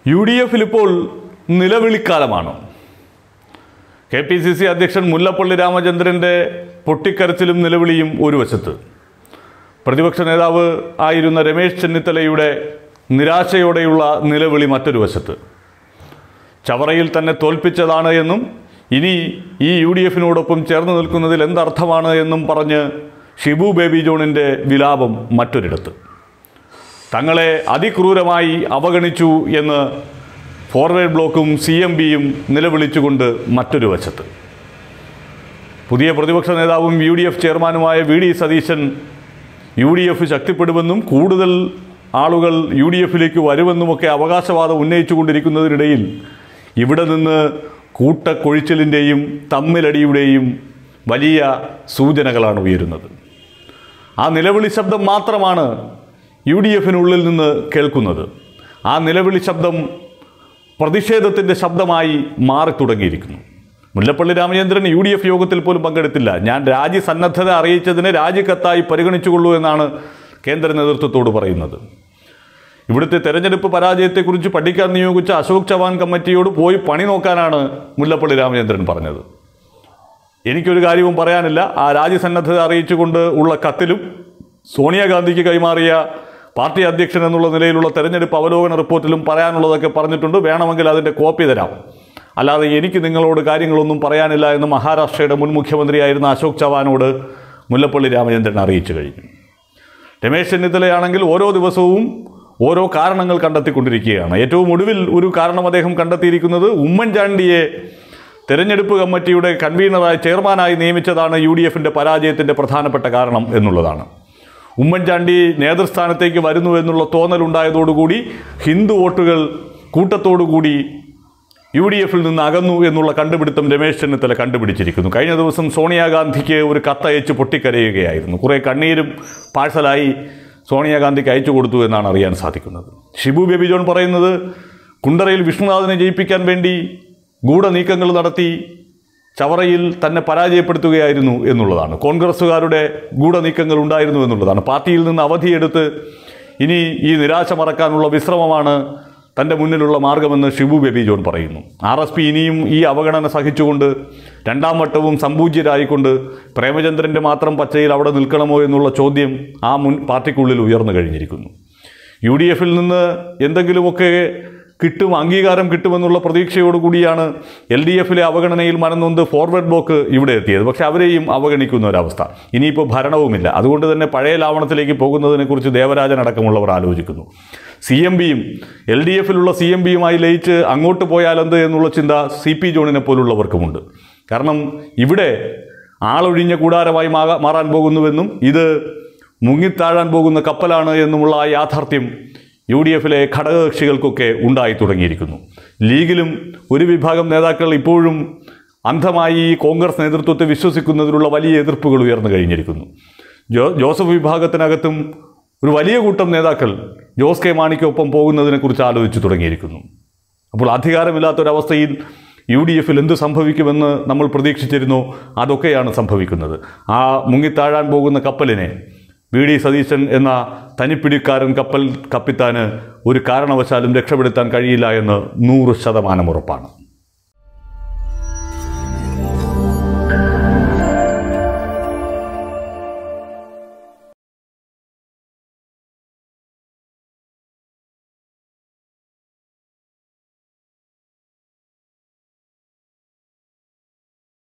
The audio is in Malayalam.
യു ഡി എഫിൽ ഇപ്പോൾ നിലവിളിക്കാലമാണ് കെ പി സി സി അധ്യക്ഷൻ മുല്ലപ്പള്ളി രാമചന്ദ്രൻ്റെ പൊട്ടിക്കരച്ചിലും നിലവിളിയും ഒരു വശത്ത് പ്രതിപക്ഷ നേതാവ് ആയിരുന്ന രമേശ് ചെന്നിത്തലയുടെ നിരാശയോടെയുള്ള നിലവിളി മറ്റൊരു വശത്ത് ചവറയിൽ തന്നെ തോൽപ്പിച്ചതാണ് എന്നും ഇനി ഈ യു ഡി എഫിനോടൊപ്പം ചേർന്ന് നിൽക്കുന്നതിൽ എന്തർത്ഥമാണ് എന്നും പറഞ്ഞ് ഷിബു ബേബി ജോണിൻ്റെ വിലാപം മറ്റൊരിടത്ത് തങ്ങളെ അതിക്രൂരമായി അവഗണിച്ചു എന്ന് ഫോർവേഡ് ബ്ലോക്കും സി എം ബിയും നിലവിളിച്ചുകൊണ്ട് മറ്റൊരു വശത്ത് പുതിയ പ്രതിപക്ഷ നേതാവും യു ഡി എഫ് ചെയർമാനുമായ V D Satheesan U D F ശക്തിപ്പെടുമെന്നും കൂടുതൽ ആളുകൾ യു ഡി എഫിലേക്ക് വരുമെന്നുമൊക്കെ അവകാശവാദം ഉന്നയിച്ചുകൊണ്ടിരിക്കുന്നതിനിടയിൽ ഇവിടെ നിന്ന് കൂട്ടക്കൊഴിച്ചിലിൻ്റെയും തമ്മിലടിയുടെയും വലിയ സൂചനകളാണ് ഉയരുന്നത് ആ നിലവിളി ശബ്ദം മാത്രമാണ് യു ഡി എഫിനുള്ളിൽ നിന്ന് കേൾക്കുന്നത് ആ നിലവിളി ശബ്ദം പ്രതിഷേധത്തിൻ്റെ ശബ്ദമായി മാറി തുടങ്ങിയിരിക്കുന്നു Mullappally Ramachandran U D F യോഗത്തിൽ പോലും പങ്കെടുത്തില്ല ഞാൻ രാജ്യസന്നദ്ധത അറിയിച്ചതിനെ രാജിക്കത്തായി പരിഗണിച്ചുകൊള്ളൂ എന്നാണ് കേന്ദ്ര നേതൃത്വത്തോട് പറയുന്നത് ഇവിടുത്തെ തെരഞ്ഞെടുപ്പ് പരാജയത്തെക്കുറിച്ച് പഠിക്കാൻ നിയോഗിച്ച അശോക് ചവാൻ കമ്മിറ്റിയോട് പോയി പണി നോക്കാനാണ് മുല്ലപ്പള്ളി രാമചന്ദ്രൻ പറഞ്ഞത് എനിക്കൊരു കാര്യവും പറയാനില്ല ആ രാജ്യസന്നദ്ധത അറിയിച്ചുകൊണ്ട് ഉള്ള കത്തിലും സോണിയാഗാന്ധിക്ക് കൈമാറിയ പാർട്ടി അധ്യക്ഷൻ എന്നുള്ള നിലയിലുള്ള തെരഞ്ഞെടുപ്പ് അവലോകന റിപ്പോർട്ടിലും പറയാനുള്ളതൊക്കെ പറഞ്ഞിട്ടുണ്ട് വേണമെങ്കിൽ അതിൻ്റെ കോപ്പി തരാം അല്ലാതെ എനിക്ക് നിങ്ങളോട് കാര്യങ്ങളൊന്നും പറയാനില്ല എന്ന് മഹാരാഷ്ട്രയുടെ മുൻ മുഖ്യമന്ത്രിയായിരുന്ന അശോക് ചവാനോട് മുല്ലപ്പള്ളി രാമചന്ദ്രൻ അറിയിച്ചു കഴിഞ്ഞു രമേശ് ചെന്നിത്തലയാണെങ്കിൽ ഓരോ ദിവസവും ഓരോ കാരണങ്ങൾ കണ്ടെത്തിക്കൊണ്ടിരിക്കുകയാണ് ഏറ്റവും ഒടുവിൽ ഒരു കാരണം അദ്ദേഹം കണ്ടെത്തിയിരിക്കുന്നത് ഉമ്മൻചാണ്ടിയെ തെരഞ്ഞെടുപ്പ് കമ്മിറ്റിയുടെ കൺവീനറായി ചെയർമാനായി നിയമിച്ചതാണ് യു ഡി എഫിൻ്റെ പരാജയത്തിൻ്റെ പ്രധാനപ്പെട്ട കാരണം എന്നുള്ളതാണ് ഉമ്മൻചാണ്ടി നേതൃസ്ഥാനത്തേക്ക് വരുന്നു എന്നുള്ള തോന്നലുണ്ടായതോടുകൂടി ഹിന്ദു വോട്ടുകൾ കൂട്ടത്തോടുകൂടി യു ഡി എഫിൽ നിന്ന് അകന്നു എന്നുള്ള കണ്ടുപിടുത്തം രമേശ് ചെന്നിത്തല കണ്ടുപിടിച്ചിരിക്കുന്നു കഴിഞ്ഞ ദിവസം സോണിയാഗാന്ധിക്ക് ഒരു കത്തയച്ച് പൊട്ടിക്കരയുകയായിരുന്നു കുറേ കണ്ണീരും പാഴ്സലായി സോണിയാഗാന്ധിക്ക് അയച്ചു കൊടുത്തു എന്നാണ് അറിയാൻ സാധിക്കുന്നത് ഷിബു ബേബി ജോൺ പറയുന്നത് കുണ്ടറയിൽ വിഷ്ണുനാഥിനെ ജയിപ്പിക്കാൻ വേണ്ടി ഗൂഢനീക്കങ്ങൾ നടത്തി ചവറയിൽ തന്നെ പരാജയപ്പെടുത്തുകയായിരുന്നു എന്നുള്ളതാണ് കോൺഗ്രസ്സുകാരുടെ ഗൂഢനീക്കങ്ങൾ ഉണ്ടായിരുന്നു എന്നുള്ളതാണ് പാർട്ടിയിൽ നിന്ന് അവധിയെടുത്ത് ഇനി ഈ നിരാശ മറക്കാനുള്ള വിശ്രമമാണ് തൻ്റെ മുന്നിലുള്ള മാർഗമെന്ന് ഷിബു ബേബി ജോൺ പറയുന്നു ആർ എസ് പി ഇനിയും ഈ അവഗണന സഹിച്ചുകൊണ്ട് രണ്ടാം വട്ടവും സമ്പൂജ്യരായിക്കൊണ്ട് പ്രേമചന്ദ്രൻ്റെ മാത്രം പച്ചയിൽ അവിടെ നിൽക്കണമോ എന്നുള്ള ചോദ്യം ആ മുൻ പാർട്ടിക്കുള്ളിൽ ഉയർന്നു കഴിഞ്ഞിരിക്കുന്നു യു ഡി എഫിൽ നിന്ന് എന്തെങ്കിലുമൊക്കെ കിട്ടും അംഗീകാരം കിട്ടുമെന്നുള്ള പ്രതീക്ഷയോടുകൂടിയാണ് എൽ ഡി എഫിലെ അവഗണനയിൽ മനന്നൊന്ത് ഫോർവേഡ് ബ്ലോക്ക് ഇവിടെ എത്തിയത് പക്ഷെ അവരെയും അവഗണിക്കുന്ന ഒരവസ്ഥ ഇനിയിപ്പോൾ ഭരണവുമില്ല അതുകൊണ്ട് തന്നെ പഴയ ലാവണത്തിലേക്ക് പോകുന്നതിനെക്കുറിച്ച് ദേവരാജൻ അടക്കമുള്ളവർ ആലോചിക്കുന്നു സി എം ബിയും എൽ ഡി എഫിലുള്ള സി എം ബിയുമായി ലയിച്ച് അങ്ങോട്ട് പോയാലെന്ത് എന്നുള്ള ചിന്ത സി പി ജോണിനെ പോലുള്ളവർക്കുമുണ്ട് കാരണം ഇവിടെ ആളൊഴിഞ്ഞ കൂടാരമായി മാകാ- മാറാൻ പോകുന്നുവെന്നും ഇത് മുങ്ങിത്താഴാൻ പോകുന്ന കപ്പലാണ് എന്നുമുള്ള ആ യാഥാർത്ഥ്യം യു ഡി എഫിലെ ഘടകകക്ഷികൾക്കൊക്കെ ഉണ്ടായി തുടങ്ങിയിരിക്കുന്നു ലീഗിലും ഒരു വിഭാഗം നേതാക്കൾ ഇപ്പോഴും അന്ധമായി ഈ കോൺഗ്രസ് നേതൃത്വത്തെ വിശ്വസിക്കുന്നതിനുള്ള വലിയ എതിർപ്പുകൾ ഉയർന്നു കഴിഞ്ഞിരിക്കുന്നു ജോ ജോസഫ് വിഭാഗത്തിനകത്തും ഒരു വലിയ കൂട്ടം നേതാക്കൾ ജോസ് കെ മാണിക്കൊപ്പം പോകുന്നതിനെക്കുറിച്ച് ആലോചിച്ചു തുടങ്ങിയിരിക്കുന്നു അപ്പോൾ അധികാരമില്ലാത്തൊരവസ്ഥയിൽ യു ഡി എഫിൽ എന്ത് സംഭവിക്കുമെന്ന് നമ്മൾ പ്രതീക്ഷിച്ചിരുന്നോ അതൊക്കെയാണ് സംഭവിക്കുന്നത് ആ മുങ്ങിത്താഴാൻ പോകുന്ന കപ്പലിനെ വി ഡി സതീശൻ എന്ന തനിപ്പിടിക്കാരൻ കപ്പൽ കപ്പിത്താന് ഒരു കാരണവശാലും രക്ഷപ്പെടുത്താൻ കഴിയില്ല എന്ന് നൂറ് ശതമാനം ഉറപ്പാണ്